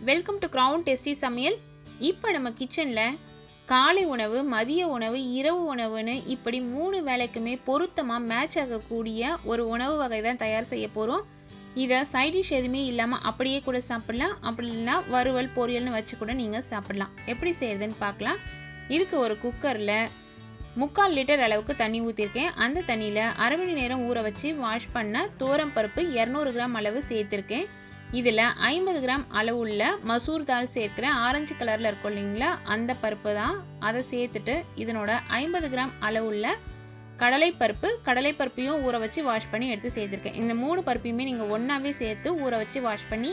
welcome to crown டெஸ்டி சமையல் இப்போ நம்ம கிச்சனில் காலை உணவு மதிய உணவு இரவு உணவுன்னு இப்படி மூணு வேளைக்குமே பொருத்தமாக மேட்ச் ஆகக்கூடிய ஒரு உணவு வகை தான் தயார் செய்ய போகிறோம் இதை சைட் டிஷ் எதுவுமே இல்லாமல் அப்படியே கூட சாப்பிடலாம் அப்படி இல்லைன்னா வறுவல் பொரியல்னு வச்சு கூட நீங்கள் சாப்பிடலாம் எப்படி செய்கிறதுன்னு பார்க்கலாம் இதுக்கு ஒரு குக்கரில் முக்கால் லிட்டர் அளவுக்கு தண்ணி ஊற்றிருக்கேன் அந்த தண்ணியில் அரை மணி நேரம் ஊற வச்சு வாஷ் பண்ண தோரம் பருப்பு இரநூறு கிராம் அளவு சேர்த்துருக்கேன் இதில் ஐம்பது கிராம் அளவுள்ள மசூர் தால் சேர்க்குறேன் ஆரஞ்சு கலரில் இருக்கும் இல்லைங்களா அந்த பருப்பு தான் அதை சேர்த்துட்டு இதனோட ஐம்பது கிராம் அளவுள்ள கடலைப்பருப்பு கடலைப்பருப்பையும் ஊற வச்சு வாஷ் பண்ணி எடுத்து சேர்த்துருக்கேன் இந்த மூணு பருப்பையுமே நீங்கள் ஒன்றாவே சேர்த்து ஊற வச்சு வாஷ் பண்ணி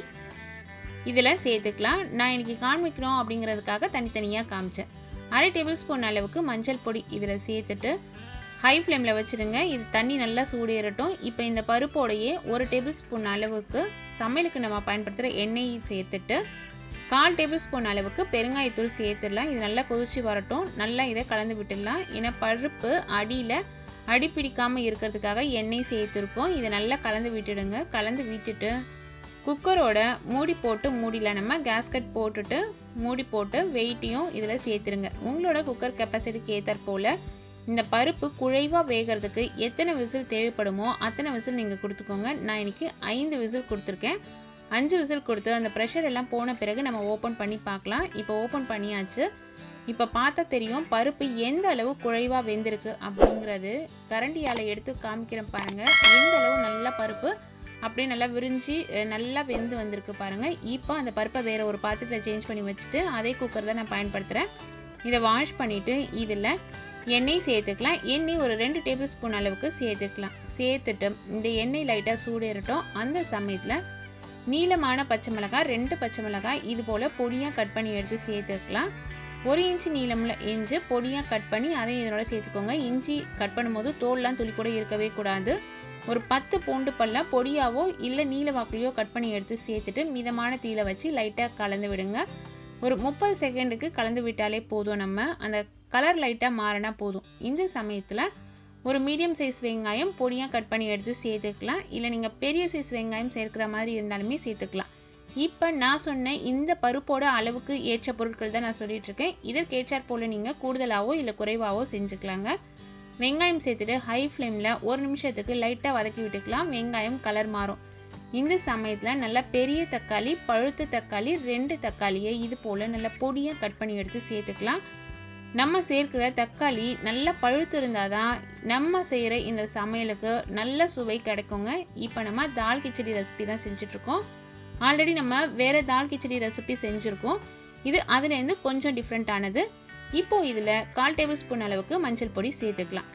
இதில் சேர்த்துக்கலாம் நான் இன்றைக்கி காண்பிக்கணும் அப்படிங்கிறதுக்காக தனித்தனியாக காமிச்சேன் அரை டேபிள் ஸ்பூன் அளவுக்கு மஞ்சள் பொடி இதில் சேர்த்துட்டு ஹை ஃப்ளேமில் வச்சுருங்க இது தண்ணி நல்லா சூடேறட்டும் இப்போ இந்த பருப்போடையே ஒரு டேபிள் ஸ்பூன் அளவுக்கு சமையலுக்கு நம்ம பயன்படுத்துகிற எண்ணெய் சேர்த்துட்டு கால் டேபிள் ஸ்பூன் அளவுக்கு பெருங்காயத்தூள் சேர்த்துடலாம் இது நல்லா கொதிச்சு வரட்டும் நல்லா இதை கலந்து விட்டுடலாம் ஏன்னா பருப்பு அடியில் அடி பிடிக்காமல் இருக்கிறதுக்காக எண்ணெய் சேர்த்துருக்கோம் இதை நல்லா கலந்து விட்டுடுங்க கலந்து விட்டுட்டு குக்கரோட மூடி போட்டு மூடியில் நம்ம கேஸ்கட் போட்டுட்டு மூடி போட்டு வெயிட்டையும் இதில் சேர்த்துருங்க உங்களோட குக்கர் கெப்பாசிட்டிக்கு ஏற்றாற் போல் இந்த பருப்பு குழைவாக வேகிறதுக்கு எத்தனை விசில் தேவைப்படுமோ அத்தனை விசில் நீங்கள் கொடுத்துக்கோங்க நான் இன்றைக்கி ஐந்து விசில் கொடுத்துருக்கேன் அஞ்சு விசில் கொடுத்து அந்த ப்ரெஷர் எல்லாம் போன பிறகு நம்ம ஓப்பன் பண்ணி பார்க்கலாம் இப்போ ஓப்பன் பண்ணியாச்சு இப்போ பார்த்தா தெரியும் பருப்பு எந்த அளவு குழைவாக வெந்திருக்கு அப்படிங்கிறது கரண்டியால் எடுத்து காமிக்கிறேன் பாருங்கள் எந்த அளவு நல்லா பருப்பு அப்படியே நல்லா விரிஞ்சு நல்லா வெந்து வந்திருக்கு பாருங்கள் இப்போ அந்த பருப்பை வேறு ஒரு பாத்திரத்தில் சேஞ்ச் பண்ணி வச்சுட்டு அதே குக்கர் தான் நான் பயன்படுத்துகிறேன் இதை வாஷ் பண்ணிவிட்டு இதில் எண்ணெய் சேர்த்துக்கலாம் எண்ணெய் ஒரு ரெண்டு டேபிள் ஸ்பூன் அளவுக்கு சேர்த்துக்கலாம் சேர்த்துட்டு இந்த எண்ணெய் லைட்டாக சூடேறட்டும் அந்த சமயத்தில் நீளமான பச்சை மிளகாய் ரெண்டு பச்சை மிளகாய் இது போல் பொடியாக கட் பண்ணி எடுத்து சேர்த்துக்கலாம் ஒரு இன்ச்சு நீளமில் இஞ்சி பொடியாக கட் பண்ணி அதையும் இதனோட சேர்த்துக்கோங்க இஞ்சி கட் பண்ணும்போது தோல்லாம் துளி கூட இருக்கவே கூடாது ஒரு பத்து பூண்டு பல்ல பொடியாவோ இல்லை நீல வாக்குலையோ கட் பண்ணி எடுத்து சேர்த்துட்டு மிதமான தீயில வச்சு லைட்டாக கலந்து விடுங்க ஒரு முப்பது செகண்டுக்கு கலந்து விட்டாலே போதும் நம்ம அந்த கலர் லைட்டாக மாறினா போதும் இந்த சமயத்தில் ஒரு மீடியம் சைஸ் வெங்காயம் பொடியாக கட் பண்ணி எடுத்து சேர்த்துக்கலாம் இல்லை நீங்கள் பெரிய சைஸ் வெங்காயம் சேர்க்குற மாதிரி இருந்தாலுமே சேர்த்துக்கலாம் இப்போ நான் சொன்ன இந்த பருப்போட அளவுக்கு ஏற்ற பொருட்கள் தான் நான் சொல்லிகிட்ருக்கேன் இதற்கேற்றாற் போல் நீங்கள் கூடுதலாகவோ இல்லை குறைவாகவோ செஞ்சுக்கலாங்க வெங்காயம் சேர்த்துட்டு ஹை ஃப்ளேமில் ஒரு நிமிஷத்துக்கு லைட்டாக வதக்கி விட்டுக்கலாம் வெங்காயம் கலர் மாறும் இந்த சமயத்தில் நல்லா பெரிய தக்காளி பழுத்த தக்காளி ரெண்டு தக்காளியை இது போல் நல்லா பொடியாக கட் பண்ணி எடுத்து சேர்த்துக்கலாம் நம்ம சேர்க்கிற தக்காளி நல்லா பழுத்து இருந்தால் தான் நம்ம செய்கிற இந்த சமையலுக்கு நல்ல சுவை கிடைக்குங்க இப்போ நம்ம தால் கிச்சடி ரெசிபி தான் செஞ்சிட்ருக்கோம் ஆல்ரெடி நம்ம வேறு தால் கிச்சடி ரெசிபி செஞ்சுருக்கோம் இது அதுலேருந்து கொஞ்சம் டிஃப்ரெண்ட்டானது இப்போது இதில் கால் டேபிள் ஸ்பூன் அளவுக்கு மஞ்சள் பொடி சேர்த்துக்கலாம்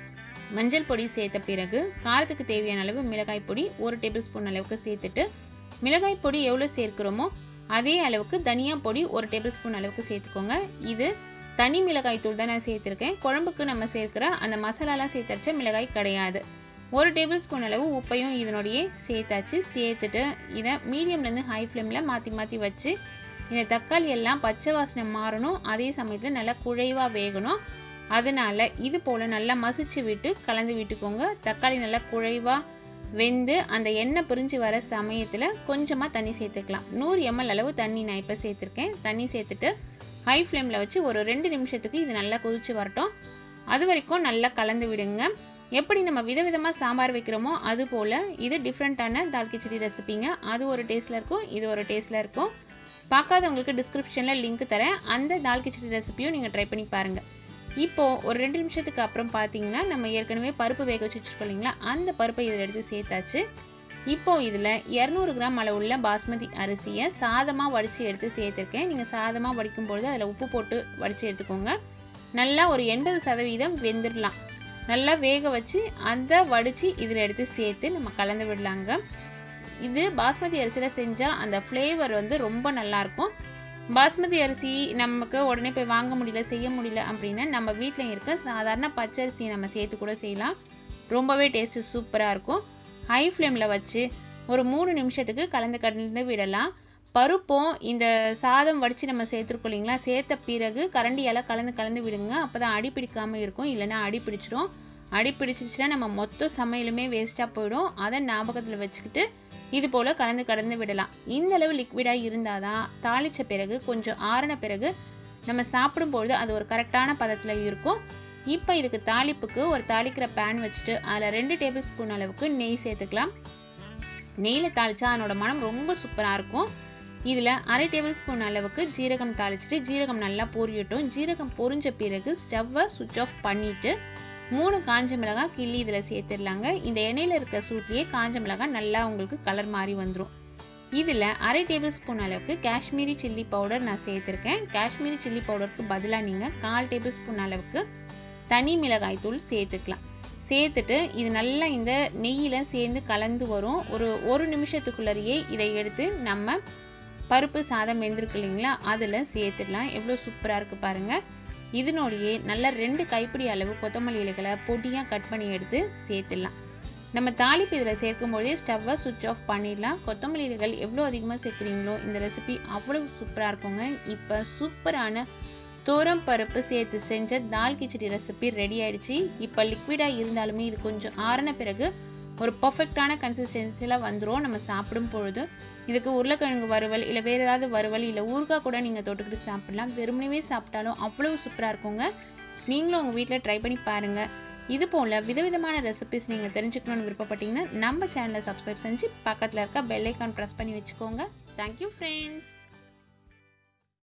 மஞ்சள் பொடி சேர்த்த பிறகு காரத்துக்கு தேவையான அளவு மிளகாய் பொடி ஒரு டேபிள் ஸ்பூன் அளவுக்கு சேர்த்துட்டு மிளகாய் பொடி எவ்வளோ சேர்க்குறோமோ அதே அளவுக்கு தனியா பொடி ஒரு டேபிள் ஸ்பூன் அளவுக்கு சேர்த்துக்கோங்க இது தனி மிளகாய் தூள் தான் நான் சேர்த்துருக்கேன் குழம்புக்கு நம்ம சேர்க்குற அந்த மசாலாலாம் சேர்த்தச்ச மிளகாய் கிடையாது ஒரு டேபிள் ஸ்பூன் அளவு உப்பையும் இதனுடைய சேர்த்தாச்சு சேர்த்துட்டு இதை மீடியம்லேருந்து ஹை ஃப்ளேமில் மாற்றி மாற்றி வச்சு இந்த தக்காளி எல்லாம் பச்சை வாசனை மாறணும் அதே சமயத்தில் நல்லா குழைவாக வேகணும் அதனால் இது போல் நல்லா மசிச்சு விட்டு கலந்து விட்டுக்கோங்க தக்காளி நல்லா குழைவாக வெந்து அந்த எண்ணெய் பிரிஞ்சு வர சமயத்தில் கொஞ்சமாக தண்ணி சேர்த்துக்கலாம் நூறு எம்எல் அளவு தண்ணி நான் இப்போ சேர்த்துருக்கேன் தண்ணி சேர்த்துட்டு ஹை ஃப்ளேமில் வச்சு ஒரு ரெண்டு நிமிஷத்துக்கு இது நல்லா கொதிச்சு வரட்டும் அது வரைக்கும் நல்லா கலந்து விடுங்க எப்படி நம்ம விதவிதமாக சாம்பார் வைக்கிறோமோ அது போல் இது டிஃப்ரெண்ட்டான தால் கிச்சடி ரெசிபிங்க அது ஒரு டேஸ்ட்டில் இருக்கும் இது ஒரு டேஸ்ட்டில் இருக்கும் பார்க்காதவங்களுக்கு டிஸ்கிரிப்ஷனில் லிங்க் தரேன் அந்த தால் கிச்சடி ரெசிபியும் நீங்கள் ட்ரை பண்ணி பாருங்கள் இப்போது ஒரு ரெண்டு நிமிஷத்துக்கு அப்புறம் பார்த்தீங்கன்னா நம்ம ஏற்கனவே பருப்பு வேக வச்சு வச்சுருக்கோம் இல்லைங்களா அந்த பருப்பை இதில் எடுத்து சேர்த்தாச்சு இப்போது இதில் இரநூறு கிராம் அளவுள்ள பாஸ்மதி அரிசியை சாதமாக வடித்து எடுத்து சேர்த்துருக்கேன் நீங்கள் சாதமாக வடிக்கும்பொழுது அதில் உப்பு போட்டு வடித்து எடுத்துக்கோங்க நல்லா ஒரு எண்பது சதவீதம் வெந்துடலாம் நல்லா வேக வச்சு அதை வடித்து இதில் எடுத்து சேர்த்து நம்ம கலந்து விடலாங்க இது பாஸ்மதி அரிசியில் செஞ்சால் அந்த ஃப்ளேவர் வந்து ரொம்ப நல்லாயிருக்கும் பாஸ்மதி அரிசி நமக்கு உடனே போய் வாங்க முடியல செய்ய முடியல அப்படின்னா நம்ம வீட்டில் இருக்க சாதாரண பச்சரிசி நம்ம சேர்த்து கூட செய்யலாம் ரொம்பவே டேஸ்ட்டு சூப்பராக இருக்கும் ஹை ஃப்ளேமில் வச்சு ஒரு மூணு நிமிஷத்துக்கு கலந்து கலந்து விடலாம் பருப்பும் இந்த சாதம் வடித்து நம்ம சேர்த்துருக்கோம் இல்லைங்களா சேர்த்த பிறகு கரண்டியால் கலந்து கலந்து விடுங்க அப்போ தான் அடி பிடிக்காமல் இருக்கும் இல்லைன்னா அடி பிடிச்சிரும் அடி பிடிச்சிச்சுன்னா நம்ம மொத்த சமையலுமே வேஸ்ட்டாக போயிடும் அதை ஞாபகத்தில் வச்சுக்கிட்டு இது போல் கலந்து கலந்து விடலாம் இந்த அளவு லிக்விடாக இருந்தால் தான் தாளித்த பிறகு கொஞ்சம் ஆறின பிறகு நம்ம சாப்பிடும்பொழுது அது ஒரு கரெக்டான பதத்தில் இருக்கும் இப்போ இதுக்கு தாளிப்புக்கு ஒரு தாளிக்கிற பேன் வச்சுட்டு அதில் ரெண்டு டேபிள் ஸ்பூன் அளவுக்கு நெய் சேர்த்துக்கலாம் நெய்யில் தாளித்தா அதனோட மனம் ரொம்ப சூப்பராக இருக்கும் இதில் அரை டேபிள் ஸ்பூன் அளவுக்கு ஜீரகம் தாளிச்சிட்டு ஜீரகம் நல்லா பொரியட்டும் ஜீரகம் பொரிஞ்ச பிறகு ஸ்டவ்வை சுவிட்ச் ஆஃப் பண்ணிவிட்டு மூணு காஞ்ச மிளகாய் கிள்ளி இதில் சேர்த்துடலாங்க இந்த எண்ணெயில் இருக்க சூட்லேயே காஞ்ச மிளகாய் நல்லா உங்களுக்கு கலர் மாறி வந்துடும் இதில் அரை டேபிள் ஸ்பூன் அளவுக்கு காஷ்மீரி சில்லி பவுடர் நான் சேர்த்துருக்கேன் காஷ்மீரி சில்லி பவுடருக்கு பதிலாக நீங்கள் கால் டேபிள் ஸ்பூன் அளவுக்கு தனி மிளகாய் தூள் சேர்த்துக்கலாம் சேர்த்துட்டு இது நல்லா இந்த நெய்யில் சேர்ந்து கலந்து வரும் ஒரு ஒரு நிமிஷத்துக்குள்ளேயே இதை எடுத்து நம்ம பருப்பு சாதம் வெந்திருக்கு இல்லைங்களா அதில் சேர்த்துடலாம் எவ்வளோ சூப்பராக இருக்குது பாருங்கள் இதனோடையே நல்லா ரெண்டு கைப்பிடி அளவு கொத்தமல்லி இலைகளை பொடியாக கட் பண்ணி எடுத்து சேர்த்துடலாம் நம்ம தாளிப்பு இதில் சேர்க்கும் பொழுதே ஸ்டவ்வை சுவிட்ச் ஆஃப் பண்ணிடலாம் கொத்தமல்லி இலைகள் எவ்வளோ அதிகமாக சேர்க்குறீங்களோ இந்த ரெசிபி அவ்வளோ சூப்பராக இருக்குங்க இப்போ சூப்பரான தோரம் பருப்பு சேர்த்து செஞ்ச தால் கிச்சடி ரெசிபி ரெடி ஆயிடுச்சு இப்போ லிக்விடாக இருந்தாலுமே இது கொஞ்சம் ஆறின பிறகு ஒரு பர்ஃபெக்டான கன்சிஸ்டன்சியில் வந்துடும் நம்ம சாப்பிடும் பொழுது இதுக்கு உருளைக்கிழங்கு வறுவல் இல்லை வேறு ஏதாவது வறுவல் இல்லை ஊறுகாய் கூட நீங்கள் தொட்டுக்கிட்டு சாப்பிடலாம் வெறுமனவே சாப்பிட்டாலும் அவ்வளோ சூப்பராக இருக்குங்க நீங்களும் உங்கள் வீட்டில் ட்ரை பண்ணி பாருங்கள் இது போல் விதவிதமான ரெசிபிஸ் நீங்கள் தெரிஞ்சுக்கணும்னு விருப்பப்பட்டீங்கன்னா நம்ம சேனலை சப்ஸ்கிரைப் செஞ்சு பக்கத்தில் இருக்க பெல் ஐக்கான் ப்ரெஸ் பண்ணி வச்சுக்கோங்க தேங்க்யூ ஃப்ரெண்ட்ஸ்